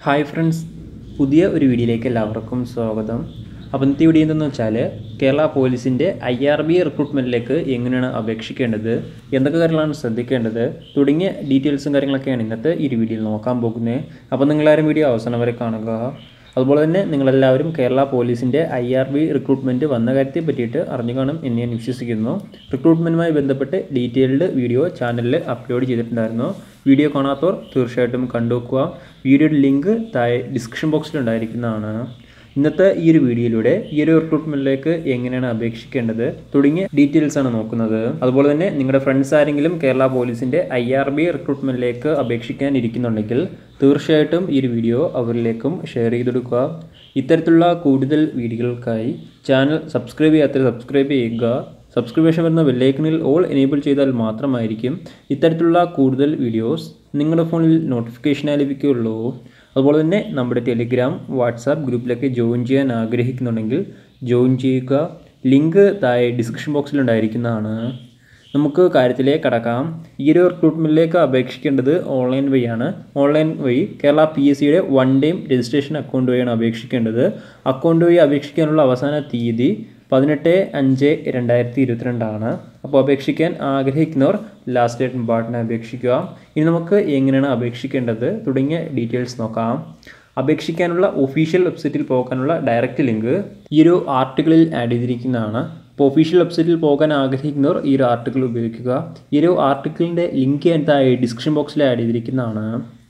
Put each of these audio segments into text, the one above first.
hi friends പുതിയ ഒരു വീഡിയോയിലേക്ക് എല്ലാവർക്കും സ്വാഗതം അപ്പോൾ ഇന്നത്തെ വീഡിയോ എന്തെന്ന് വെച്ചാൽ കേരള പോലീസിൻ്റെ ഐ ആർ ബി റിക്രൂട്ട്മെൻറ്റിലേക്ക് എങ്ങനെയാണ് അപേക്ഷിക്കേണ്ടത് എന്തൊക്കെ കാര്യങ്ങളാണ് ശ്രദ്ധിക്കേണ്ടത് തുടങ്ങിയ ഡീറ്റെയിൽസും കാര്യങ്ങളൊക്കെയാണ് ഇന്നത്തെ ഈ ഒരു വീഡിയോയിൽ നോക്കാൻ പോകുന്നത് അപ്പോൾ നിങ്ങളാരും വീഡിയോ അവസാനം വരെ കാണുക അതുപോലെ തന്നെ നിങ്ങളെല്ലാവരും കേരള പോലീസിൻ്റെ ഐ ആർ ബി റിക്രൂട്ട്മെൻറ്റ് വന്ന കാര്യത്തെ പറ്റിയിട്ട് അറിഞ്ഞു കാണും എന്ന് ഞാൻ വിശ്വസിക്കുന്നു റിക്രൂട്ട്മെൻറ്റുമായി ബന്ധപ്പെട്ട് ഡീറ്റെയിൽഡ് വീഡിയോ ചാനലിൽ അപ്ലോഡ് ചെയ്തിട്ടുണ്ടായിരുന്നു വീഡിയോ കാണാത്തവർ തീർച്ചയായിട്ടും കണ്ടുവെക്കുക വീഡിയോയുടെ ലിങ്ക് താഴെ ഡിസ്ക്രിപ്ഷൻ ബോക്സിൽ ഉണ്ടായിരിക്കുന്നതാണ് ഇന്നത്തെ ഈ ഒരു വീഡിയോയിലൂടെ ഈ ഒരു റിക്രൂട്ട്മെൻറ്റിലേക്ക് എങ്ങനെയാണ് അപേക്ഷിക്കേണ്ടത് തുടങ്ങിയ ഡീറ്റെയിൽസ് ആണ് നോക്കുന്നത് അതുപോലെ തന്നെ നിങ്ങളുടെ ഫ്രണ്ട്സ് ആരെങ്കിലും കേരള പോലീസിൻ്റെ ഐ ആർ ബി റിക്രൂട്ട്മെൻറ്റിലേക്ക് അപേക്ഷിക്കാൻ ഇരിക്കുന്നുണ്ടെങ്കിൽ തീർച്ചയായിട്ടും ഈ ഒരു വീഡിയോ അവരിലേക്കും ഷെയർ ചെയ്തെടുക്കുക ഇത്തരത്തിലുള്ള കൂടുതൽ വീഡിയോകൾക്കായി ചാനൽ സബ്സ്ക്രൈബ് ചെയ്യാത്തവർ സബ്സ്ക്രൈബ് ചെയ്യുക സബ്സ്ക്രിപ്ഷൻ വരുന്ന ബെല്ലൈക്കണിൽ ഓൾ എനേബിൾ ചെയ്താൽ മാത്രമായിരിക്കും ഇത്തരത്തിലുള്ള കൂടുതൽ വീഡിയോസ് നിങ്ങളുടെ ഫോണിൽ നോട്ടിഫിക്കേഷനായി ലഭിക്കുകയുള്ളൂ അതുപോലെ തന്നെ നമ്മുടെ ടെലിഗ്രാം വാട്സാപ്പ് ഗ്രൂപ്പിലൊക്കെ ജോയിൻ ചെയ്യാൻ ആഗ്രഹിക്കുന്നുണ്ടെങ്കിൽ ജോയിൻ ചെയ്യുക ലിങ്ക് താഴെ ഡിസ്ക്രിപ്ഷൻ ബോക്സിൽ ഉണ്ടായിരിക്കുന്നതാണ് നമുക്ക് കാര്യത്തിലേക്ക് കടക്കാം ഈ ഒരു റിക്രൂട്ട്മെൻറ്റിലേക്ക് അപേക്ഷിക്കേണ്ടത് ഓൺലൈൻ വഴിയാണ് ഓൺലൈൻ വഴി കേരള പി എസ് സിയുടെ വൺ ടൈം രജിസ്ട്രേഷൻ അക്കൗണ്ട് വഴിയാണ് അപേക്ഷിക്കേണ്ടത് അക്കൗണ്ട് വഴി അപേക്ഷിക്കാനുള്ള അവസാന തീയതി പതിനെട്ട് അഞ്ച് രണ്ടായിരത്തി ഇരുപത്തിരണ്ടാണ് അപ്പോൾ അപേക്ഷിക്കാൻ ആഗ്രഹിക്കുന്നവർ ലാസ്റ്റ് ഡേറ്റ് പാട്ടിനെ അപേക്ഷിക്കുക ഇനി നമുക്ക് എങ്ങനെയാണ് അപേക്ഷിക്കേണ്ടത് തുടങ്ങിയ ഡീറ്റെയിൽസ് നോക്കാം അപേക്ഷിക്കാനുള്ള ഒഫീഷ്യൽ വെബ്സൈറ്റിൽ പോകാനുള്ള ഡയറക്റ്റ് ലിങ്ക് ഈ ഒരു ആർട്ടിക്കിളിൽ ആഡ് ചെയ്തിരിക്കുന്നതാണ് അപ്പോൾ ഒഫീഷ്യൽ വെബ്സൈറ്റിൽ പോകാൻ ആഗ്രഹിക്കുന്നവർ ഈ ഒരു ആർട്ടിക്കിൾ ഉപയോഗിക്കുക ഈ ഒരു ആർട്ടിക്കിളിൻ്റെ ലിങ്ക് എന്തായി ഡിസ്ക്രിപ്ഷൻ ബോക്സിൽ ആഡ് ചെയ്തിരിക്കുന്നതാണ്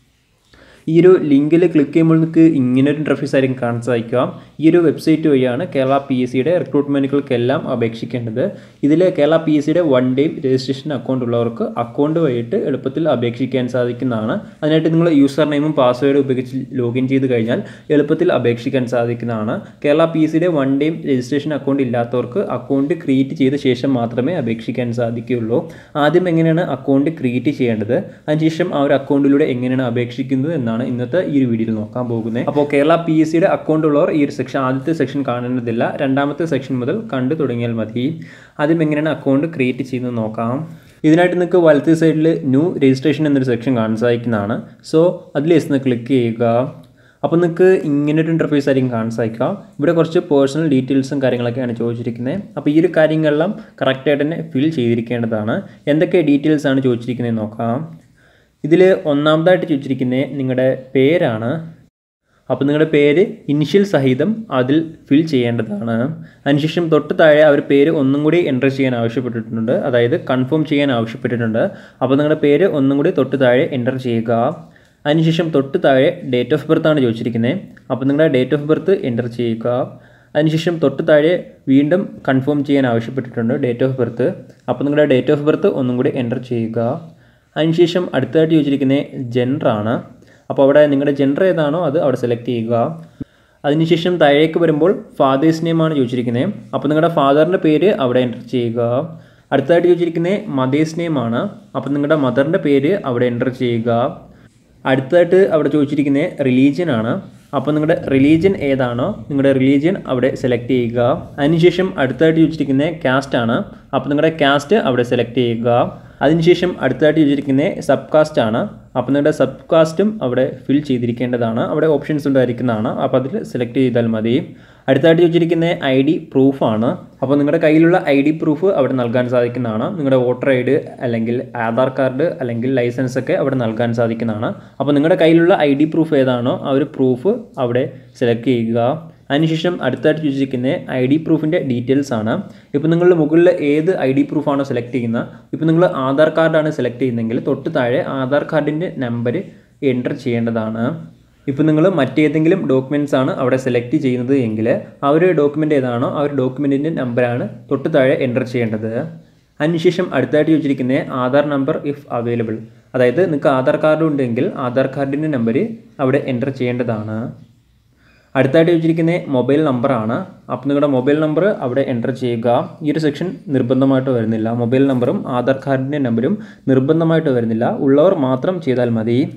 ഈ ഒരു ലിങ്കിൽ ക്ലിക്ക് ചെയ്യുമ്പോൾ നിങ്ങൾക്ക് ഇങ്ങനെ ഒരു ഇൻ്റർഫേസ് ആയിരിക്കും കാണാൻ സാധിക്കുക ഈ ഒരു വെബ്സൈറ്റ് വഴിയാണ് കേരള പി എസ് സിയുടെ റിക്രൂട്ട്മെൻറ്റുകൾക്കെല്ലാം അപേക്ഷിക്കേണ്ടത് ഇതിൽ കേരള പി എസ് സിയുടെ വൺ ഡേ രജിസ്ട്രേഷൻ അക്കൗണ്ട് ഉള്ളവർക്ക് അക്കൗണ്ട് വഴിയിട്ട് എളുപ്പത്തിൽ അപേക്ഷിക്കാൻ സാധിക്കുന്നതാണ് അതിനായിട്ട് നിങ്ങൾ യൂസർ നെയിമും പാസ്വേഡും ഉപയോഗിച്ച് ലോഗിൻ ചെയ്ത് കഴിഞ്ഞാൽ എളുപ്പത്തിൽ അപേക്ഷിക്കാൻ സാധിക്കുന്നതാണ് കേരള പി എസ് സിയുടെ വൺ ഡേ രജിസ്ട്രേഷൻ അക്കൗണ്ട് ഇല്ലാത്തവർക്ക് അക്കൗണ്ട് ക്രിയേറ്റ് ചെയ്ത ശേഷം മാത്രമേ അപേക്ഷിക്കാൻ സാധിക്കുകയുള്ളൂ ആദ്യം എങ്ങനെയാണ് അക്കൗണ്ട് ക്രിയേറ്റ് ചെയ്യേണ്ടത് അതിനുശേഷം ആ ഒരു അക്കൗണ്ടിലൂടെ എങ്ങനെയാണ് അപേക്ഷിക്കുന്നത് എന്നാണ് ഇന്നത്തെ ഈ ഒരു വീഡിയോയിൽ നോക്കാൻ പോകുന്നത് അപ്പോൾ കേരള പി എസ് സിയുടെ അക്കൗണ്ട് ഉള്ളവർ ഈ ഒരു സെക്ഷൻ ആദ്യത്തെ സെക്ഷൻ കാണേണ്ടതില്ല രണ്ടാമത്തെ സെക്ഷൻ മുതൽ കണ്ടു തുടങ്ങിയാൽ മതി ആദ്യം എങ്ങനെയാണ് അക്കൗണ്ട് ക്രിയേറ്റ് ചെയ്യുന്നത് നോക്കാം ഇതിനായിട്ട് നിങ്ങൾക്ക് വലത്തെ സൈഡിൽ ന്യൂ രജിസ്ട്രേഷൻ എന്നൊരു സെക്ഷൻ കാണാൻ സാധിക്കുന്നതാണ് സോ അതിൽ എസ് ക്ലിക്ക് ചെയ്യുക അപ്പോൾ നിങ്ങൾക്ക് ഇങ്ങനൊരു ഇൻ്റർഫേസ് ആയിരിക്കും കാണാൻ സാധിക്കുക ഇവിടെ കുറച്ച് പേഴ്സണൽ ഡീറ്റെയിൽസും കാര്യങ്ങളൊക്കെയാണ് ചോദിച്ചിരിക്കുന്നത് അപ്പോൾ ഈ ഒരു കാര്യങ്ങളെല്ലാം കറക്റ്റായിട്ട് തന്നെ ഫിൽ ചെയ്തിരിക്കേണ്ടതാണ് എന്തൊക്കെ ഡീറ്റെയിൽസ് ആണ് ചോദിച്ചിരിക്കുന്നത് നോക്കാം ഇതിൽ ഒന്നാമതായിട്ട് ചോദിച്ചിരിക്കുന്നത് നിങ്ങളുടെ പേരാണ് അപ്പോൾ നിങ്ങളുടെ പേര് ഇനിഷ്യൽ സഹിതം അതിൽ ഫിൽ ചെയ്യേണ്ടതാണ് അതിനുശേഷം തൊട്ട് താഴെ അവർ പേര് ഒന്നും കൂടി എൻ്റർ ചെയ്യാൻ ആവശ്യപ്പെട്ടിട്ടുണ്ട് അതായത് കൺഫേം ചെയ്യാൻ ആവശ്യപ്പെട്ടിട്ടുണ്ട് അപ്പോൾ നിങ്ങളുടെ പേര് ഒന്നും കൂടി തൊട്ട് താഴെ എൻ്റർ ചെയ്യുക അതിനുശേഷം തൊട്ട് താഴെ ഡേറ്റ് ഓഫ് ബർത്ത് ആണ് ചോദിച്ചിരിക്കുന്നത് അപ്പോൾ നിങ്ങളുടെ ഡേറ്റ് ഓഫ് ബർത്ത് എൻ്റർ ചെയ്യുക അതിനുശേഷം തൊട്ട് താഴെ വീണ്ടും കൺഫേം ചെയ്യാൻ ആവശ്യപ്പെട്ടിട്ടുണ്ട് ഡേറ്റ് ഓഫ് ബർത്ത് അപ്പോൾ നിങ്ങളുടെ ഡേറ്റ് ഓഫ് ബർത്ത് ഒന്നും കൂടി എൻ്റർ ചെയ്യുക അതിനുശേഷം അടുത്തതായിട്ട് ചോദിച്ചിരിക്കുന്നത് ജെൻഡറാണ് അപ്പോൾ അവിടെ നിങ്ങളുടെ ജെൻഡർ ഏതാണോ അത് അവിടെ സെലക്ട് ചെയ്യുക അതിനുശേഷം താഴേക്ക് വരുമ്പോൾ ഫാദേഴ്സ് നെയിമാണ് ചോദിച്ചിരിക്കുന്നത് അപ്പോൾ നിങ്ങളുടെ ഫാദറിൻ്റെ പേര് അവിടെ എൻ്റർ ചെയ്യുക അടുത്തതായിട്ട് ചോദിച്ചിരിക്കുന്നത് മദേഴ്സ് നെയിമാണ് അപ്പോൾ നിങ്ങളുടെ മദറിൻ്റെ പേര് അവിടെ എൻ്റർ ചെയ്യുക അടുത്തതായിട്ട് അവിടെ ചോദിച്ചിരിക്കുന്നത് റിലീജിയൻ ആണ് അപ്പോൾ നിങ്ങളുടെ റിലീജിയൻ ഏതാണോ നിങ്ങളുടെ റിലീജിയൻ അവിടെ സെലക്ട് ചെയ്യുക അതിനുശേഷം അടുത്തതായിട്ട് ചോദിച്ചിരിക്കുന്നത് കാസ്റ്റ് ആണ് അപ്പോൾ നിങ്ങളുടെ കാസ്റ്റ് അവിടെ സെലക്ട് ചെയ്യുക അതിനുശേഷം അടുത്തതായിട്ട് ചോദിച്ചിരിക്കുന്നത് സബ് കാസ്റ്റ് ആണ് അപ്പോൾ നിങ്ങളുടെ സബ് കാസ്റ്റും അവിടെ ഫിൽ ചെയ്തിരിക്കേണ്ടതാണ് അവിടെ ഓപ്ഷൻസ് ഉണ്ടായിരിക്കുന്നതാണ് അപ്പോൾ അതിൽ സെലക്ട് ചെയ്താൽ മതി അടുത്തതായിട്ട് ചോദിച്ചിരിക്കുന്നത് ഐ ഡി പ്രൂഫാണ് അപ്പോൾ നിങ്ങളുടെ കയ്യിലുള്ള ഐ ഡി പ്രൂഫ് അവിടെ നൽകാൻ സാധിക്കുന്നതാണ് നിങ്ങളുടെ വോട്ടർ ഐ ഡി അല്ലെങ്കിൽ ആധാർ കാർഡ് അല്ലെങ്കിൽ ലൈസൻസ് ഒക്കെ അവിടെ നൽകാൻ സാധിക്കുന്നതാണ് അപ്പോൾ നിങ്ങളുടെ കയ്യിലുള്ള ഐ ഡി പ്രൂഫ് ഏതാണോ ആ ഒരു പ്രൂഫ് അവിടെ സെലക്ട് ചെയ്യുക അതിനുശേഷം അടുത്തായിട്ട് ചോദിച്ചിരിക്കുന്നത് ഐ ഡി പ്രൂഫിൻ്റെ ഡീറ്റെയിൽസ് ആണ് ഇപ്പോൾ നിങ്ങൾ മുകളിൽ ഏത് ഐ ഡി പ്രൂഫാണോ സെലക്ട് ചെയ്യുന്നത് ഇപ്പോൾ നിങ്ങൾ ആധാർ കാർഡാണ് സെലക്ട് ചെയ്യുന്നതെങ്കിൽ തൊട്ട് താഴെ ആധാർ കാർഡിൻ്റെ നമ്പർ എൻ്റർ ചെയ്യേണ്ടതാണ് ഇപ്പോൾ നിങ്ങൾ മറ്റേതെങ്കിലും ഡോക്യുമെൻറ്റ്സ് ആണ് അവിടെ സെലക്ട് ചെയ്യുന്നത് എങ്കിൽ ആ ഒരു ഡോക്യുമെൻ്റ് ഏതാണോ ആ ഒരു ഡോക്യുമെൻറ്റിൻ്റെ നമ്പറാണ് തൊട്ട് താഴെ എൻ്റർ ചെയ്യേണ്ടത് അതിനുശേഷം അടുത്തായിട്ട് ചോദിച്ചിരിക്കുന്നത് ആധാർ നമ്പർ ഇഫ് അവൈലബിൾ അതായത് നിങ്ങൾക്ക് ആധാർ കാർഡ് ഉണ്ടെങ്കിൽ ആധാർ കാർഡിൻ്റെ നമ്പർ അവിടെ എൻ്റർ ചെയ്യേണ്ടതാണ് അടുത്തായിട്ട് ചോദിച്ചിരിക്കുന്നത് മൊബൈൽ നമ്പറാണ് അപ്പോൾ നിങ്ങളുടെ മൊബൈൽ നമ്പർ അവിടെ എൻ്റർ ചെയ്യുക ഈ ഒരു സെക്ഷൻ നിർബന്ധമായിട്ട് വരുന്നില്ല മൊബൈൽ നമ്പറും ആധാർ കാർഡിൻ്റെ നമ്പരും നിർബന്ധമായിട്ട് വരുന്നില്ല ഉള്ളവർ മാത്രം ചെയ്താൽ മതി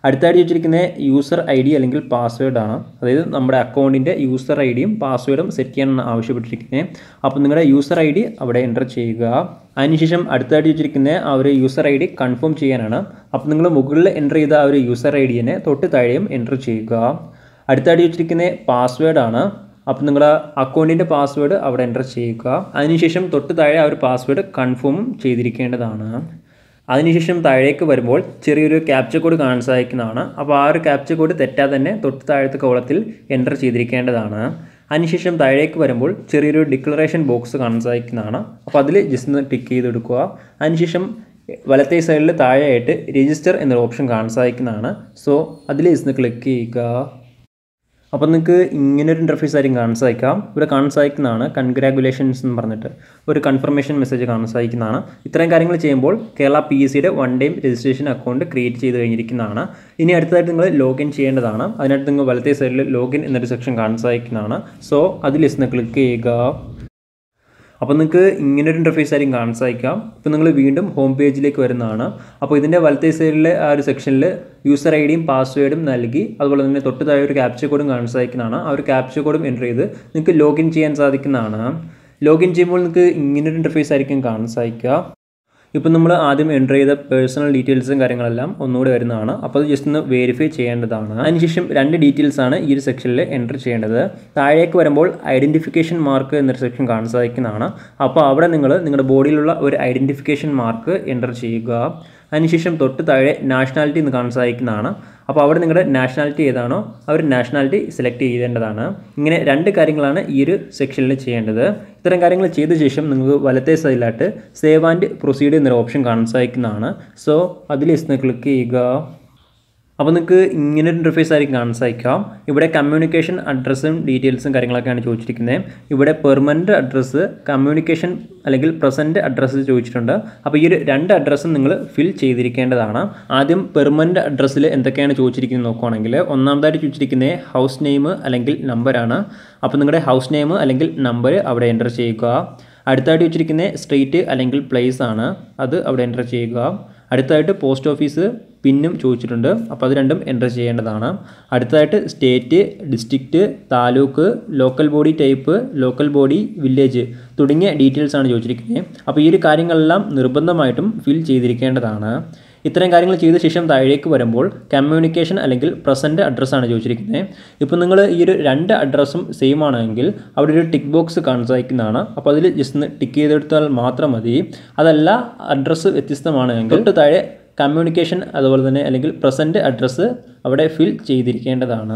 അടുത്തായിട്ട് ചോദിച്ചിരിക്കുന്നത് യൂസർ ഐ ഡി അല്ലെങ്കിൽ പാസ്വേഡ് ആണ് അതായത് നമ്മുടെ അക്കൗണ്ടിൻ്റെ യൂസർ ഐ ഡിയും പാസ്വേഡും സെറ്റ് ചെയ്യാനാണ് ആവശ്യപ്പെട്ടിരിക്കുന്നത് അപ്പോൾ നിങ്ങളുടെ യൂസർ ഐ ഡി അവിടെ എൻ്റർ ചെയ്യുക അതിനുശേഷം അടുത്തായിട്ട് ചോദിച്ചിരിക്കുന്ന ആ ഒരു യൂസർ ഐ ഡി കൺഫേം ചെയ്യാനാണ് അപ്പോൾ നിങ്ങൾ മുകളിൽ എൻ്റർ ചെയ്ത ആ ഒരു യൂസർ ഐ ഡിനെ തൊട്ട് താഴെയും എൻ്റർ ചെയ്യുക അടുത്തായിട്ട് ചോദിച്ചിരിക്കുന്നത് പാസ്വേഡാണ് അപ്പോൾ നിങ്ങളുടെ അക്കൗണ്ടിൻ്റെ പാസ്വേഡ് അവിടെ എൻ്റർ ചെയ്യുക അതിനുശേഷം തൊട്ട് താഴെ ആ ഒരു പാസ്വേഡ് കൺഫേമും ചെയ്തിരിക്കേണ്ടതാണ് അതിനുശേഷം താഴേക്ക് വരുമ്പോൾ ചെറിയൊരു ക്യാപ്ചർ കോഡ് കാണാൻ സാധിക്കുന്നതാണ് അപ്പോൾ ആ ഒരു ക്യാപ്ചർ കോഡ് തെറ്റാതെ തന്നെ തൊട്ട് താഴത്തെ കോളത്തിൽ എൻ്റർ ചെയ്തിരിക്കേണ്ടതാണ് അതിനുശേഷം താഴേക്ക് വരുമ്പോൾ ചെറിയൊരു ഡിക്ലറേഷൻ ബോക്സ് കാണാൻ സാധിക്കുന്നതാണ് അപ്പോൾ അതിൽ ജസ്റ്റ് ഒന്ന് ടിക്ക് ചെയ്തെടുക്കുക അതിനുശേഷം വലത്തേ സൈഡിൽ താഴെയായിട്ട് രജിസ്റ്റർ എന്നൊരു ഓപ്ഷൻ കാണാൻ സാധിക്കുന്നതാണ് സോ അതിൽ ജസ്റ്റ് ഒന്ന് ക്ലിക്ക് ചെയ്യുക അപ്പോൾ നിങ്ങൾക്ക് ഇങ്ങനൊരു ഇൻ്റർഫേസ് ആയിരിക്കും കാണാൻ സാധിക്കാം ഇവിടെ കാണാൻ സാധിക്കുന്നതാണ് കൺഗ്രാഗുലേഷൻസ് എന്ന് പറഞ്ഞിട്ട് ഒരു കൺഫർമേഷൻ മെസ്സേജ് കാണാൻ സാധിക്കുന്നതാണ് ഇത്രയും കാര്യങ്ങൾ ചെയ്യുമ്പോൾ കേരള പി എസ് സിയുടെ one time registration account create ചെയ്ത് കഴിഞ്ഞിരിക്കുന്നതാണ് ഇനി അടുത്തതായിട്ട് നിങ്ങൾ ലോഗിൻ ചെയ്യേണ്ടതാണ് അതിനകത്ത് നിങ്ങൾ വലത്തേ സൈഡിൽ ലോഗിൻ എന്നൊരു സെക്ഷൻ കാണാൻ സാധിക്കുന്നതാണ് സോ അതിൽ ജസ്റ്റ് ക്ലിക്ക് ചെയ്യുക അപ്പോൾ നിങ്ങൾക്ക് ഇങ്ങനൊരു ഇൻ്റർഫേസ് ആയിരിക്കും കാണാൻ സാധിക്കാം ഇപ്പോൾ നിങ്ങൾ വീണ്ടും ഹോം പേജിലേക്ക് വരുന്നതാണ് അപ്പോൾ ഇതിൻ്റെ വലത്തേ സൈഡിലെ ആ ഒരു സെക്ഷനിൽ യൂസർ ഐ ഡിയും പാസ്വേഡും നൽകി അതുപോലെ തന്നെ തൊട്ട് താഴെ ഒരു ക്യാപ്ചർ കോഡും കാണാൻ സാധിക്കുന്നതാണ് ആ ഒരു ക്യാപ്ചർ കോഡും എൻ്റർ ചെയ്ത് നിങ്ങൾക്ക് ലോഗിൻ ചെയ്യാൻ സാധിക്കുന്നതാണ് ലോഗിൻ ചെയ്യുമ്പോൾ നിങ്ങൾക്ക് ഇങ്ങനൊരു ഇൻ്റർഫേസ് ആയിരിക്കും കാണാൻ സാധിക്കുക ഇപ്പം നമ്മൾ ആദ്യം എൻ്റർ ചെയ്ത പേഴ്സണൽ ഡീറ്റെയിൽസും കാര്യങ്ങളെല്ലാം ഒന്നുകൂടെ വരുന്നതാണ് അപ്പോൾ അത് ജസ്റ്റ് ഒന്ന് വെരിഫൈ ചെയ്യേണ്ടതാണ് അതിനുശേഷം രണ്ട് ഡീറ്റെയിൽസ് ആണ് ഈ ഒരു സെക്ഷനിൽ എൻ്റർ ചെയ്യേണ്ടത് താഴേക്ക് വരുമ്പോൾ ഐഡൻറ്റിഫിക്കേഷൻ മാർക്ക് എന്നൊരു സെക്ഷൻ കാണാൻ സാധിക്കുന്നതാണ് അപ്പോൾ അവിടെ നിങ്ങൾ നിങ്ങളുടെ ബോഡിയിലുള്ള ഒരു ഐഡൻറ്റിഫിക്കേഷൻ മാർക്ക് എൻ്റർ ചെയ്യുക അതിനുശേഷം തൊട്ട് താഴെ നാഷണാലിറ്റി എന്ന് കാണാൻ സാധിക്കുന്നതാണ് അപ്പോൾ അവിടെ നിങ്ങളുടെ നാഷണാലിറ്റി ഏതാണോ ആ ഒരു നാഷണാലിറ്റി സെലക്ട് ചെയ്യേണ്ടതാണ് ഇങ്ങനെ രണ്ട് കാര്യങ്ങളാണ് ഈ ഒരു സെക്ഷനിൽ ചെയ്യേണ്ടത് ഇത്തരം കാര്യങ്ങൾ ചെയ്ത ശേഷം നിങ്ങൾക്ക് വലത്തേ സൈഡിലായിട്ട് സേവ് ആൻഡ് പ്രൊസീഡ് എന്നൊരു ഓപ്ഷൻ കാണാൻ സാധിക്കുന്നതാണ് സോ അതിൽ ജസ്റ്റ് ക്ലിക്ക് ചെയ്യുക അപ്പോൾ നിങ്ങൾക്ക് ഇങ്ങനെ ഒരു ഇൻ്റർഫേസ് ആയിരിക്കും കാണാൻ സാധിക്കാം ഇവിടെ കമ്മ്യൂണിക്കേഷൻ അഡ്രസ്സും ഡീറ്റെയിൽസും കാര്യങ്ങളൊക്കെയാണ് ചോദിച്ചിരിക്കുന്നത് ഇവിടെ പെർമനൻറ്റ് അഡ്രസ്സ് കമ്മ്യൂണിക്കേഷൻ അല്ലെങ്കിൽ പ്രസൻറ്റ് അഡ്രസ്സ് ചോദിച്ചിട്ടുണ്ട് അപ്പോൾ ഈ ഒരു രണ്ട് അഡ്രസ്സും നിങ്ങൾ ഫിൽ ചെയ്തിരിക്കേണ്ടതാണ് ആദ്യം പെർമനൻറ്റ് അഡ്രസ്സിൽ എന്തൊക്കെയാണ് ചോദിച്ചിരിക്കുന്നത് നോക്കുകയാണെങ്കിൽ ഒന്നാമതായിട്ട് ചോദിച്ചിരിക്കുന്നത് ഹൗസ് നെയിം അല്ലെങ്കിൽ നമ്പറാണ് അപ്പോൾ നിങ്ങളുടെ ഹൗസ് നെയിം അല്ലെങ്കിൽ നമ്പർ അവിടെ എൻ്റർ ചെയ്യുക അടുത്തായിട്ട് വെച്ചിരിക്കുന്നത് സ്ട്രീറ്റ് അല്ലെങ്കിൽ പ്ലേസ് ആണ് അത് അവിടെ എൻ്റർ ചെയ്യുക അടുത്തതായിട്ട് പോസ്റ്റ് ഓഫീസ് പിന്നും ചോദിച്ചിട്ടുണ്ട് അപ്പോൾ അത് രണ്ടും എൻ്റർ ചെയ്യേണ്ടതാണ് അടുത്തതായിട്ട് state district taluk local body type local body village തുടങ്ങിയ ഡീറ്റെയിൽസ് ആണ് ചോദിച്ചിരിക്കുന്നത് അപ്പോൾ ഈ ഒരു കാര്യങ്ങളെല്ലാം നിർബന്ധമായിട്ടും ഫിൽ ചെയ്തിരിക്കേണ്ടതാണ് ഇത്തരം കാര്യങ്ങൾ ചെയ്ത ശേഷം താഴേക്ക് വരുമ്പോൾ കമ്മ്യൂണിക്കേഷൻ അല്ലെങ്കിൽ പ്രസൻറ്റ് അഡ്രസ്സാണ് ചോദിച്ചിരിക്കുന്നത് ഇപ്പോൾ നിങ്ങൾ ഈ ഒരു രണ്ട് അഡ്രസ്സും സെയിം ആണെങ്കിൽ അവിടെ ഒരു ടിക്ക് ബോക്സ് കാണാൻ സാധിക്കുന്നതാണ് അപ്പോൾ അതിൽ ജസ്റ്റ് ഒന്ന് ടിക്ക് ചെയ്തെടുത്താൽ മാത്രം മതി അതല്ല അഡ്രസ്സ് വ്യത്യസ്തമാണെങ്കിൽ തൊട്ട് താഴെ കമ്മ്യൂണിക്കേഷൻ അതുപോലെ തന്നെ അല്ലെങ്കിൽ പ്രസൻറ്റ് അഡ്രസ്സ് അവിടെ ഫിൽ ചെയ്തിരിക്കേണ്ടതാണ്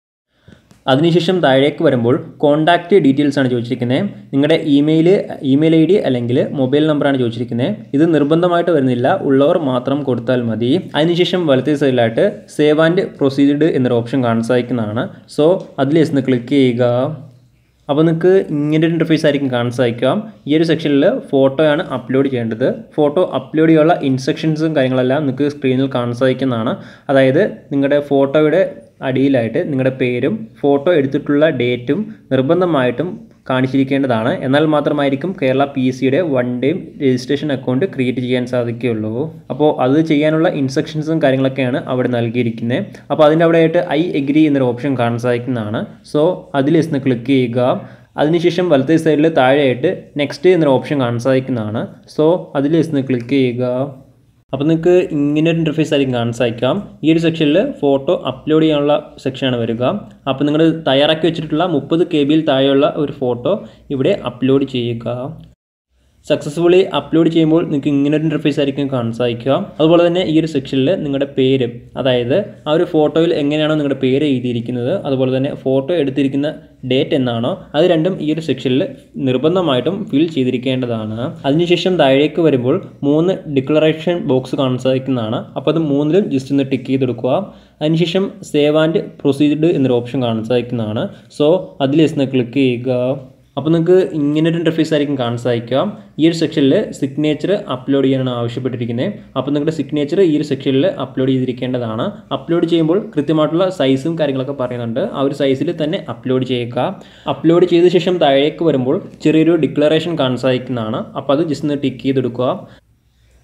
അതിനുശേഷം താഴേക്ക് വരുമ്പോൾ കോൺടാക്റ്റ് ഡീറ്റെയിൽസ് ആണ് ചോദിച്ചിരിക്കുന്നത് നിങ്ങളുടെ ഇമെയിൽ ഇമെയിൽ ഐ ഡി അല്ലെങ്കിൽ മൊബൈൽ നമ്പറാണ് ചോദിച്ചിരിക്കുന്നത് ഇത് നിർബന്ധമായിട്ട് വരുന്നില്ല ഉള്ളവർ മാത്രം കൊടുത്താൽ മതി അതിനുശേഷം വലത്തേ സൈഡിലായിട്ട് സേവ് ആൻഡ് പ്രൊസീഡ് എന്നൊരു ഓപ്ഷൻ കാണാൻ സാധിക്കുന്നതാണ് സോ അതിൽ ജസ്റ്റ് ക്ലിക്ക് ചെയ്യുക അപ്പോൾ നിങ്ങൾക്ക് ഇങ്ങനെ ഒരു ഇൻ്റർഫേസ് ആയിരിക്കും കാണാൻ സാധിക്കാം ഈ ഒരു സെക്ഷനിൽ ഫോട്ടോയാണ് അപ്ലോഡ് ചെയ്യേണ്ടത് ഫോട്ടോ അപ്ലോഡ് ചെയ്യാനുള്ള ഇൻസ്ട്രക്ഷൻസും കാര്യങ്ങളെല്ലാം നിങ്ങൾക്ക് സ്ക്രീനിൽ കാണാൻ സാധിക്കുന്നതാണ് അതായത് നിങ്ങളുടെ ഫോട്ടോയുടെ അടിയിലായിട്ട് നിങ്ങളുടെ പേരും ഫോട്ടോ എടുത്തിട്ടുള്ള ഡേറ്റും നിർബന്ധമായിട്ടും കാണിച്ചിരിക്കേണ്ടതാണ് എന്നാൽ മാത്രമായിരിക്കും കേരള പി എസ് സിയുടെ one time registration account create ചെയ്യാൻ സാധിക്കുകയുള്ളൂ അപ്പോൾ അത് ചെയ്യാനുള്ള ഇൻസ്ട്രക്ഷൻസും കാര്യങ്ങളൊക്കെയാണ് അവിടെ നൽകിയിരിക്കുന്നത് അപ്പോൾ അതിൻ്റെ അവിടെ ആയിട്ട് ഐ എഗ്രി എന്നൊരു ഓപ്ഷൻ കാണാൻ സാധിക്കുന്നതാണ് സോ അതിൽ ജസ്റ്റ് ക്ലിക്ക് ചെയ്യുക അതിനുശേഷം വലത്തേ സൈഡിൽ താഴെയായിട്ട് നെക്സ്റ്റ് എന്നൊരു ഓപ്ഷൻ കാണാൻ സാധിക്കുന്നതാണ് സോ അതിൽ ജസ്റ്റ് ക്ലിക്ക് ചെയ്യുക അപ്പോൾ നിങ്ങൾക്ക് ഇങ്ങനെ ഒരു ഇൻ്റർഫേസ് ആയിരിക്കും കാണാൻ സാധിക്കാം ഈ ഒരു സെക്ഷനിൽ ഫോട്ടോ അപ്ലോഡ് ചെയ്യാനുള്ള സെക്ഷനാണ് വരിക അപ്പോൾ നിങ്ങൾ തയ്യാറാക്കി വെച്ചിട്ടുള്ള മുപ്പത് കെ ബിയിൽ താഴെയുള്ള ഒരു ഫോട്ടോ ഇവിടെ അപ്ലോഡ് ചെയ്യുക സക്സസ്ഫുള്ളി അപ്ലോഡ് ചെയ്യുമ്പോൾ നിങ്ങൾക്ക് ഇങ്ങനെ ഒരു ഇൻ്റർഫേസ് ആയിരിക്കും കാണാൻ സാധിക്കുക അതുപോലെ തന്നെ ഈ ഒരു സെക്ഷനിൽ നിങ്ങളുടെ പേര് അതായത് ആ ഒരു ഫോട്ടോയിൽ എങ്ങനെയാണോ നിങ്ങളുടെ പേര് എഴുതിയിരിക്കുന്നത് അതുപോലെ തന്നെ ഫോട്ടോ എടുത്തിരിക്കുന്ന ഡേറ്റ് എന്നാണോ അത് രണ്ടും ഈ ഒരു സെക്ഷനിൽ നിർബന്ധമായിട്ടും ഫിൽ ചെയ്തിരിക്കേണ്ടതാണ് അതിനുശേഷം താഴേക്ക് വരുമ്പോൾ മൂന്ന് ഡിക്ലറേഷൻ ബോക്സ് കാണാൻ സാധിക്കുന്നതാണ് അപ്പോൾ അത് മൂന്നിലും ജസ്റ്റ് ഒന്ന് ടിക്ക് ചെയ്തെടുക്കുക അതിനുശേഷം സേവ് ആൻഡ് പ്രൊസീഡ് എന്നൊരു ഓപ്ഷൻ കാണാൻ സാധിക്കുന്നതാണ് സോ അതിൽ ജസ്റ്റ് ക്ലിക്ക് ചെയ്യുക അപ്പോൾ നിങ്ങൾക്ക് ഇങ്ങനെ ഒരു ഇൻ്റർഫേസ് ആയിരിക്കും കാണാൻ സാധിക്കാം ഈ ഒരു സെക്ഷനിൽ സിഗ്നേച്ചർ അപ്ലോഡ് ചെയ്യാനാണ് ആവശ്യപ്പെട്ടിരിക്കുന്നത് അപ്പോൾ നിങ്ങളുടെ സിഗ്നേച്ചർ ഈ ഒരു സെക്ഷനിൽ അപ്ലോഡ് ചെയ്തിരിക്കേണ്ടതാണ് അപ്ലോഡ് ചെയ്യുമ്പോൾ കൃത്യമായിട്ടുള്ള സൈസും കാര്യങ്ങളൊക്കെ പറയുന്നുണ്ട് ആ ഒരു സൈസിൽ തന്നെ അപ്ലോഡ് ചെയ്യുക അപ്ലോഡ് ചെയ്ത ശേഷം താഴേക്ക് വരുമ്പോൾ ചെറിയൊരു ഡിക്ലറേഷൻ കാണാൻ സാധിക്കുന്നതാണ് അപ്പോൾ അത് ജസ്റ്റ് ഒന്ന് ടിക്ക് ചെയ്തെടുക്കുക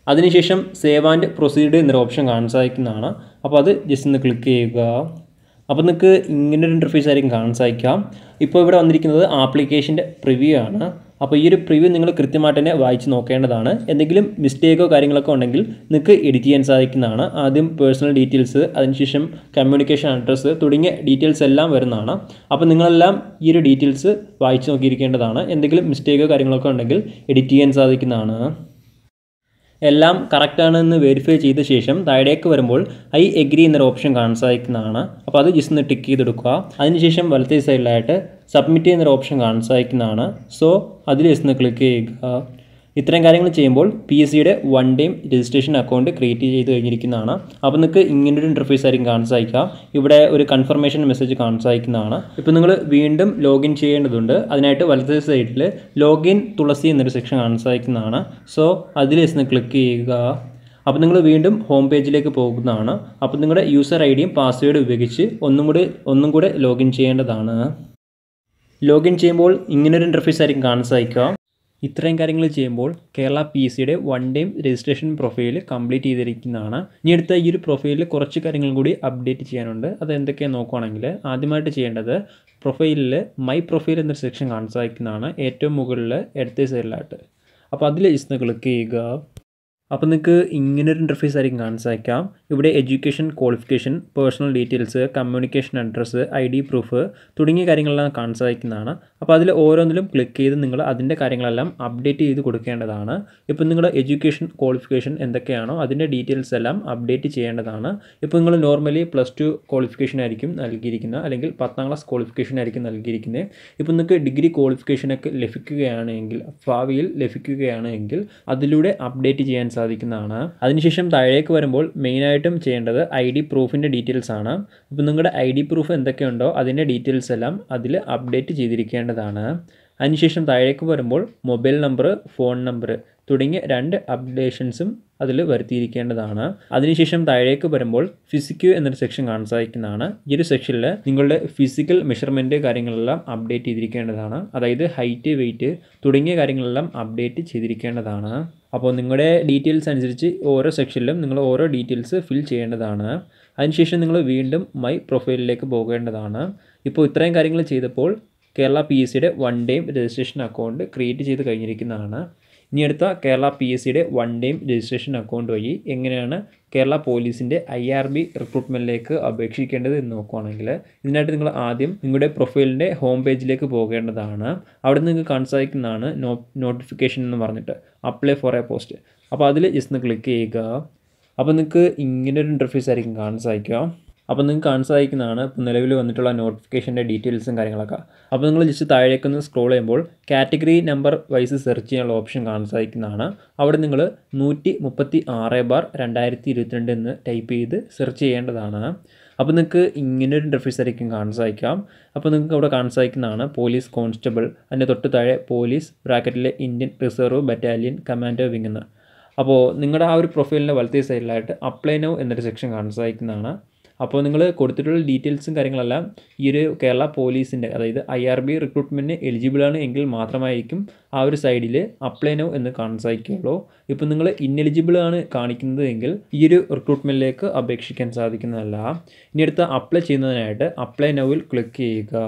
അതിനുശേഷം സേവ് ആൻഡ് പ്രൊസീഡ് എന്നൊരു ഓപ്ഷൻ കാണാൻ സാധിക്കുന്നതാണ് അപ്പോൾ അത് ജസ്റ്റ് ഒന്ന് ക്ലിക്ക് ചെയ്യുക അപ്പോൾ നിങ്ങൾക്ക് ഇങ്ങനൊരു ഇൻ്റർഫേസ് ആയിരിക്കും കാണാൻ സാധിക്കാം ഇപ്പോൾ ഇവിടെ വന്നിരിക്കുന്നത് ആപ്ലിക്കേഷൻ്റെ പ്രിവ്യൂ ആണ് അപ്പോൾ ഈ ഒരു പ്രിവ്യൂ നിങ്ങൾ കൃത്യമായിട്ട് തന്നെ വായിച്ച് നോക്കേണ്ടതാണ് എന്തെങ്കിലും മിസ്റ്റേക്കോ കാര്യങ്ങളൊക്കെ ഉണ്ടെങ്കിൽ നിങ്ങൾക്ക് എഡിറ്റ് ചെയ്യാൻ സാധിക്കുന്നതാണ് ആദ്യം പേഴ്സണൽ ഡീറ്റെയിൽസ് അതിനുശേഷം കമ്മ്യൂണിക്കേഷൻ അഡ്രസ്സ് തുടങ്ങിയ ഡീറ്റെയിൽസ് എല്ലാം വരുന്നതാണ് അപ്പോൾ നിങ്ങളെല്ലാം ഈ ഒരു ഡീറ്റെയിൽസ് വായിച്ച് നോക്കിയിരിക്കേണ്ടതാണ് എന്തെങ്കിലും മിസ്റ്റേക്കോ കാര്യങ്ങളൊക്കെ ഉണ്ടെങ്കിൽ എഡിറ്റ് ചെയ്യാൻ സാധിക്കുന്നതാണ് എല്ലാം കറക്റ്റാണെന്ന് വെരിഫൈ ചെയ്ത ശേഷം താഴേക്ക് വരുമ്പോൾ ഐ എഗ്രി എന്നൊരു ഓപ്ഷൻ കാണാൻ സാധിക്കുന്നതാണ് അപ്പോൾ അത് ജസ്റ്റ് ഒന്ന് ടിക്ക് ചെയ്തെടുക്കുക അതിനുശേഷം വലത്തേ സൈഡിലായിട്ട് സബ്മിറ്റ് ചെയ്യുന്നൊരു ഓപ്ഷൻ കാണാൻ സാധിക്കുന്നതാണ് സോ അതിൽ ജസ്റ്റ് ഒന്ന് ക്ലിക്ക് ചെയ്യുക ഇത്രയും കാര്യങ്ങൾ ചെയ്യുമ്പോൾ പി എസ് സിയുടെ one time registration account create ചെയ്ത് കഴിഞ്ഞിരിക്കുന്നതാണ് അപ്പോൾ നിങ്ങൾക്ക് ഇങ്ങനൊരു ഇൻ്റർഫേസ് ആയിരിക്കും കാണാൻ സാധിക്കുക ഇവിടെ ഒരു കൺഫർമേഷൻ മെസ്സേജ് കാണാൻ സാധിക്കുന്നതാണ് ഇപ്പോൾ നിങ്ങൾ വീണ്ടും ലോഗിൻ ചെയ്യേണ്ടതുണ്ട് അതിനായിട്ട് വലത്തെ സൈഡിൽ ലോഗിൻ തുളസി എന്നൊരു സെക്ഷൻ കാണാൻ സാധിക്കുന്നതാണ് സോ അതിൽ ജസ്റ്റ് ക്ലിക്ക് ചെയ്യുക അപ്പോൾ നിങ്ങൾ വീണ്ടും ഹോം പേജിലേക്ക് പോകുന്നതാണ് അപ്പോൾ നിങ്ങളുടെ യൂസർ ഐ ഡിയും പാസ്വേഡും ഉപയോഗിച്ച് ഒന്നും കൂടി ഒന്നും കൂടെ ലോഗിൻ ചെയ്യേണ്ടതാണ് ലോഗിൻ ചെയ്യുമ്പോൾ ഇങ്ങനൊരു ഇൻ്റർഫേസ് ആയിരിക്കും കാണാൻ സാധിക്കുക ഇത്രയും കാര്യങ്ങൾ ചെയ്യുമ്പോൾ കേരള പി സിയുടെ one time registration profile complete ചെയ്തിരിക്കുന്നതാണ് ഇനി അടുത്ത ഈ ഒരു പ്രൊഫൈലിൽ കുറച്ച് കാര്യങ്ങൾ കൂടി അപ്ഡേറ്റ് ചെയ്യാനുണ്ട് അത് എന്തൊക്കെയാണെന്ന് നോക്കുകയാണെങ്കിൽ ആദ്യമായിട്ട് ചെയ്യേണ്ടത് പ്രൊഫൈലിൽ മൈ പ്രൊഫൈൽ എന്നൊരു സെക്ഷൻ കാണാൻ സാധിക്കുന്നതാണ് ഏറ്റവും മുകളിൽ ഇടത്തെ സൈഡിലായിട്ട് അപ്പോൾ അതിൽ ജസ്റ്റ് ക്ലിക്ക് ചെയ്യുക അപ്പോൾ നിങ്ങൾക്ക് ഇങ്ങനൊരു ഇൻ്റർഫേസ് ആയിരിക്കും കാണാൻ സാധിക്കാം ഇവിടെ education qualification personal details communication address I D proof തുടങ്ങിയ കാര്യങ്ങളെല്ലാം കാണാൻ സാധിക്കുന്നതാണ് അപ്പോൾ അതിൽ ഓരോന്നിലും ക്ലിക്ക് ചെയ്ത് നിങ്ങൾ അതിൻ്റെ കാര്യങ്ങളെല്ലാം അപ്ഡേറ്റ് ചെയ്ത് കൊടുക്കേണ്ടതാണ് ഇപ്പോൾ നിങ്ങളുടെ എഡ്യൂക്കേഷൻ ക്വാളിഫിക്കേഷൻ എന്തൊക്കെയാണോ അതിൻ്റെ ഡീറ്റെയിൽസ് എല്ലാം അപ്ഡേറ്റ് ചെയ്യേണ്ടതാണ് ഇപ്പോൾ നിങ്ങൾ നോർമലി പ്ലസ് ടു ക്വാളിഫിക്കേഷൻ ആയിരിക്കും നൽകിയിരിക്കുന്നത് അല്ലെങ്കിൽ പത്താം ക്ലാസ് ക്വാളിഫിക്കേഷൻ ആയിരിക്കും നൽകിയിരിക്കുന്നത് ഇപ്പോൾ നിങ്ങൾക്ക് ഡിഗ്രി ക്വാളിഫിക്കേഷനൊക്കെ ലഭിക്കുകയാണെങ്കിൽ ഭാവിയിൽ ലഭിക്കുകയാണെങ്കിൽ അതിലൂടെ അപ്ഡേറ്റ് ചെയ്യാൻ സാധിക്കുന്നതാണ് അതിനുശേഷം താഴേക്ക് വരുമ്പോൾ മെയിനായിട്ടും ചെയ്യേണ്ടത് ഐ ഡി പ്രൂഫിൻ്റെ ഡീറ്റെയിൽസ് ആണ് അപ്പോൾ നിങ്ങളുടെ ഐ ഡി പ്രൂഫ് എന്തൊക്കെയുണ്ടോ അതിൻ്റെ ഡീറ്റെയിൽസ് എല്ലാം അതിൽ അപ്ഡേറ്റ് ചെയ്തിരിക്കേണ്ടതാണ് അതിനുശേഷം താഴേക്ക് വരുമ്പോൾ മൊബൈൽ നമ്പർ ഫോൺ നമ്പർ തുടങ്ങിയ രണ്ട് അപ്ഡേഷൻസും അതിൽ വരുത്തിയിരിക്കേണ്ടതാണ് അതിനുശേഷം താഴേക്ക് വരുമ്പോൾ ഫിസിക്കൽ എന്നൊരു സെക്ഷൻ കാണാൻ സാധിക്കുന്നതാണ് ഈ ഒരു സെക്ഷനിൽ നിങ്ങളുടെ ഫിസിക്കൽ മെഷർമെൻറ്റ് കാര്യങ്ങളെല്ലാം അപ്ഡേറ്റ് ചെയ്തിരിക്കേണ്ടതാണ് അതായത് ഹൈറ്റ് വെയിറ്റ് തുടങ്ങിയ കാര്യങ്ങളെല്ലാം അപ്ഡേറ്റ് ചെയ്തിരിക്കേണ്ടതാണ് അപ്പോൾ നിങ്ങളുടെ ഡീറ്റെയിൽസ് അനുസരിച്ച് ഓരോ സെക്ഷനിലും നിങ്ങൾ ഓരോ ഡീറ്റെയിൽസ് ഫിൽ ചെയ്യേണ്ടതാണ് അതിനുശേഷം നിങ്ങൾ വീണ്ടും മൈ പ്രൊഫൈലിലേക്ക് പോകേണ്ടതാണ് ഇപ്പോൾ ഇത്രയും കാര്യങ്ങൾ ചെയ്തപ്പോൾ കേരള പി എസ് സിയുടെ one time registration account create ചെയ്ത് കഴിഞ്ഞിരിക്കുന്നതാണ് ഇനി അടുത്ത കേരള പി എസ് സിയുടെ വൺ ടൈം രജിസ്ട്രേഷൻ അക്കൗണ്ട് വഴി എങ്ങനെയാണ് കേരള പോലീസിൻ്റെ ഐ ആർ ബി റിക്രൂട്ട്മെൻറ്റിലേക്ക് അപേക്ഷിക്കേണ്ടത് എന്ന് നോക്കുകയാണെങ്കിൽ ഇതിനായിട്ട് നിങ്ങൾ ആദ്യം നിങ്ങളുടെ പ്രൊഫൈലിൻ്റെ ഹോം പേജിലേക്ക് പോകേണ്ടതാണ് അവിടെ നിങ്ങൾക്ക് കാണാൻ സാധിക്കുന്നതാണ് നോ നോട്ടിഫിക്കേഷൻ എന്ന് പറഞ്ഞിട്ട് അപ്ലൈ ഫോർ എ പോസ്റ്റ് അപ്പോൾ അതിൽ ജസ്റ്റ് ഒന്ന് ക്ലിക്ക് ചെയ്യുക അപ്പോൾ നിങ്ങൾക്ക് ഇങ്ങനെ ഒരു ഇൻ്റർഫേസ് ആയിരിക്കും കാണാൻ സാധിക്കുക അപ്പോൾ നിങ്ങൾക്ക് കാണാൻ സാധിക്കുന്നതാണ് ഇപ്പോൾ നിലവിൽ വന്നിട്ടുള്ള നോട്ടിഫിക്കേഷൻ്റെ ഡീറ്റെയിൽസും കാര്യങ്ങളൊക്കെ അപ്പോൾ നിങ്ങൾ ജസ്റ്റ് താഴേക്കൊന്ന് സ്ക്രോൾ ചെയ്യുമ്പോൾ കാറ്റഗറി നമ്പർ വൈസ് സെർച്ച് ചെയ്യാനുള്ള ഓപ്ഷൻ കാണാൻ സാധിക്കുന്നതാണ് അവിടെ നിങ്ങൾ നൂറ്റി മുപ്പത്തി ആറ് ബാർ രണ്ടായിരത്തി ഇരുപത്തിരണ്ട് എന്ന് ടൈപ്പ് ചെയ്ത് സെർച്ച് ചെയ്യേണ്ടതാണ് അപ്പോൾ നിങ്ങൾക്ക് ഇങ്ങനൊരു ഇൻ്റർഫേസ് ആയിരിക്കും കാണാൻ സാധിക്കാം അപ്പോൾ നിങ്ങൾക്ക് അവിടെ കാണാൻ സാധിക്കുന്നതാണ് പോലീസ് കോൺസ്റ്റബിൾ അതിൻ്റെ തൊട്ട് താഴെ പോലീസ് ബ്രാക്കറ്റിലെ Indian reserve battalion commando wing എന്ന് അപ്പോൾ നിങ്ങളുടെ ആ ഒരു പ്രൊഫൈലിൻ്റെ വലത്തേ സൈഡിലായിട്ട് അപ്ലൈ നൗ എന്നൊരു സെക്ഷൻ കാണാൻ സാധിക്കുന്നതാണ് അപ്പോൾ നിങ്ങൾ കൊടുത്തിട്ടുള്ള ഡീറ്റെയിൽസും കാര്യങ്ങളെല്ലാം ഈ ഒരു കേരള പോലീസിൻ്റെ അതായത് ഐ ആർ ബി റിക്രൂട്ട്മെൻറ്റിന് എലിജിബിളാണ് എങ്കിൽ മാത്രമായിരിക്കും ആ ഒരു സൈഡിൽ അപ്ലൈ നൗ എന്ന് കാണാൻ സാധിക്കുകയുള്ളൂ ഇപ്പോൾ നിങ്ങൾ ഇന്നെലിജിബിൾ ആണ് കാണിക്കുന്നത് എങ്കിൽ ഈ ഒരു റിക്രൂട്ട്മെൻറ്റിലേക്ക് അപേക്ഷിക്കാൻ സാധിക്കുന്നതല്ല ഇനി അടുത്ത് അപ്ലൈ ചെയ്യുന്നതിനായിട്ട് അപ്ലൈ നൗവിൽ ക്ലിക്ക് ചെയ്യുക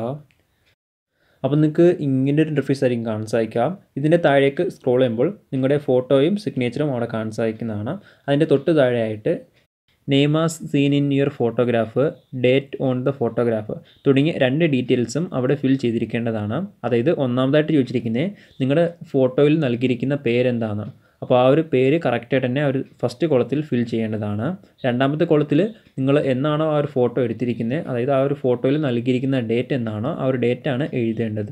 അപ്പോൾ നിങ്ങൾക്ക് ഇങ്ങനെ ഒരു ഇൻ്റർഫേസ് ആയിരിക്കും കാണാൻ സാധിക്കാം ഇതിൻ്റെ താഴേക്ക് സ്ക്രോൾ ചെയ്യുമ്പോൾ നിങ്ങളുടെ ഫോട്ടോയും സിഗ്നേച്ചറും അവിടെ കാണാൻ സാധിക്കുന്നതാണ് അതിൻ്റെ തൊട്ട് താഴെയായിട്ട് name as seen in your photograph date on the photograph തുടങ്ങിയ രണ്ട് ഡീറ്റെയിൽസും അവിടെ ഫിൽ ചെയ്തിരിക്കേണ്ടതാണ് അതായത് ഒന്നാമതായിട്ട് ചോദിച്ചിരിക്കുന്നത് നിങ്ങളുടെ ഫോട്ടോയിൽ നൽകിയിരിക്കുന്ന പേരെന്താണ് അപ്പോൾ ആ ഒരു പേര് കറക്റ്റായിട്ട് തന്നെ ആ ഒരു ഫസ്റ്റ് കോളത്തിൽ ഫിൽ ചെയ്യേണ്ടതാണ് രണ്ടാമത്തെ കോളത്തിൽ നിങ്ങൾ എന്നാണോ ആ ഒരു ഫോട്ടോ എടുത്തിരിക്കുന്നത് അതായത് ആ ഒരു ഫോട്ടോയിൽ നൽകിയിരിക്കുന്ന ഡേറ്റ് എന്നാണോ ആ ഒരു ഡേറ്റാണ് എഴുതേണ്ടത്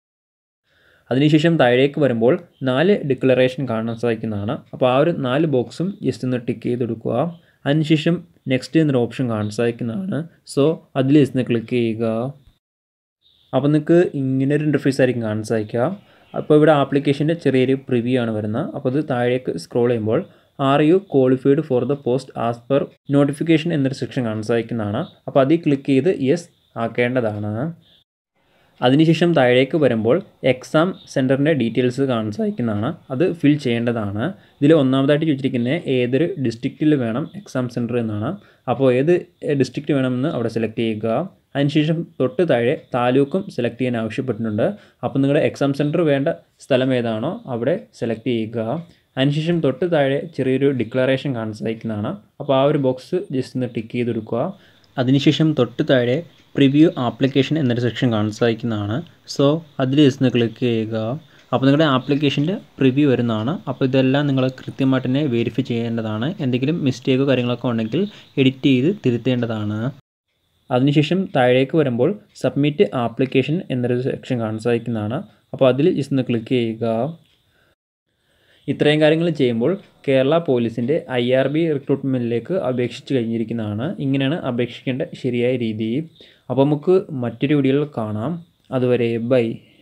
അതിനുശേഷം താഴേക്ക് വരുമ്പോൾ നാല് ഡിക്ലറേഷൻ കാണാൻ സാധിക്കുന്നതാണ് അപ്പോൾ ആ ഒരു നാല് ബോക്സും ജസ്റ്റ് ഒന്ന് ടിക്ക് ചെയ്തെടുക്കുക അതിനുശേഷം നെക്സ്റ്റ് എന്നൊരു ഓപ്ഷൻ കാണാൻ സാധിക്കുന്നതാണ് സോ അതിൽ ജസ്റ്റ് ക്ലിക്ക് ചെയ്യുക അപ്പോൾ നിങ്ങൾക്ക് ഇങ്ങനെ ഒരു ഇൻ്റർഫേസ് ആയിരിക്കും കാണാൻ സാധിക്കുക അപ്പോൾ ഇവിടെ ആപ്ലിക്കേഷൻ്റെ ചെറിയൊരു പ്രിവ്യൂ ആണ് വരുന്നത് അപ്പോൾ അത് താഴേക്ക് സ്ക്രോൾ ചെയ്യുമ്പോൾ are you qualified for the post as per notification എന്നൊരു സെക്ഷൻ കാണാൻ സാധിക്കുന്നതാണ് അപ്പോൾ അതിൽ ക്ലിക്ക് ചെയ്ത് യെസ് ആക്കേണ്ടതാണ് അതിനുശേഷം താഴേക്ക് വരുമ്പോൾ എക്സാം സെൻറ്ററിൻ്റെ ഡീറ്റെയിൽസ് കാണാൻ സാധിക്കുന്നതാണ് അത് ഫിൽ ചെയ്യേണ്ടതാണ് ഇതിൽ ഒന്നാമതായിട്ട് ചോദിച്ചിരിക്കുന്നത് ഏതൊരു ഡിസ്ട്രിക്റ്റിൽ വേണം എക്സാം സെൻറ്റർ എന്നാണ് അപ്പോൾ ഏത് ഡിസ്ട്രിക്റ്റ് വേണമെന്ന് അവിടെ സെലക്ട് ചെയ്യുക അതിനുശേഷം തൊട്ട് താഴെ താലൂക്കും സെലക്ട് ചെയ്യാൻ ആവശ്യപ്പെട്ടിട്ടുണ്ട് അപ്പോൾ നിങ്ങളുടെ എക്സാം സെൻറ്റർ വേണ്ട സ്ഥലം ഏതാണോ അവിടെ സെലക്ട് ചെയ്യുക അതിനുശേഷം തൊട്ട് താഴെ ചെറിയൊരു ഡിക്ലറേഷൻ കാണാൻ സാധിക്കുന്നതാണ് അപ്പോൾ ആ ഒരു ബോക്സ് ജസ്റ്റ് ഒന്ന് ടിക്ക് ചെയ്ത് കൊടുക്കുക അതിനുശേഷം തൊട്ട് താഴെ പ്രിവ്യൂ ആപ്ലിക്കേഷൻ എന്നൊരു സെക്ഷൻ കാണാൻ സാധിക്കുന്നതാണ് സോ അതിൽ ജസ്റ്റ് ഒന്ന് ക്ലിക്ക് ചെയ്യുക അപ്പോൾ നിങ്ങളുടെ ആപ്ലിക്കേഷൻ്റെ പ്രിവ്യൂ വരുന്നതാണ് അപ്പോൾ ഇതെല്ലാം നിങ്ങൾ കൃത്യമായിട്ട് തന്നെ വെരിഫൈ ചെയ്യേണ്ടതാണ് എന്തെങ്കിലും മിസ്റ്റേക്കോ കാര്യങ്ങളൊക്കെ ഉണ്ടെങ്കിൽ എഡിറ്റ് ചെയ്ത് തിരുത്തേണ്ടതാണ് അതിനുശേഷം താഴേക്ക് വരുമ്പോൾ സബ്മിറ്റ് ആപ്ലിക്കേഷൻ എന്നൊരു സെക്ഷൻ കാണാൻ സാധിക്കുന്നതാണ് അപ്പോൾ അതിൽ ജസ്റ്റ് ഒന്ന് ക്ലിക്ക് ചെയ്യുക ഇത്രയും കാര്യങ്ങൾ ചെയ്യുമ്പോൾ കേരള പോലീസിൻ്റെ ഐ ആർ ബി റിക്രൂട്ട്മെൻറ്റിലേക്ക് അപേക്ഷിച്ച് കഴിഞ്ഞിരിക്കുന്നതാണ് ഇങ്ങനെയാണ് അപേക്ഷിക്കേണ്ട ശരിയായ രീതി അപ്പോൾ നമുക്ക് മറ്റൊരു വീഡിയോയിൽ കാണാം അതുവരെ ബൈ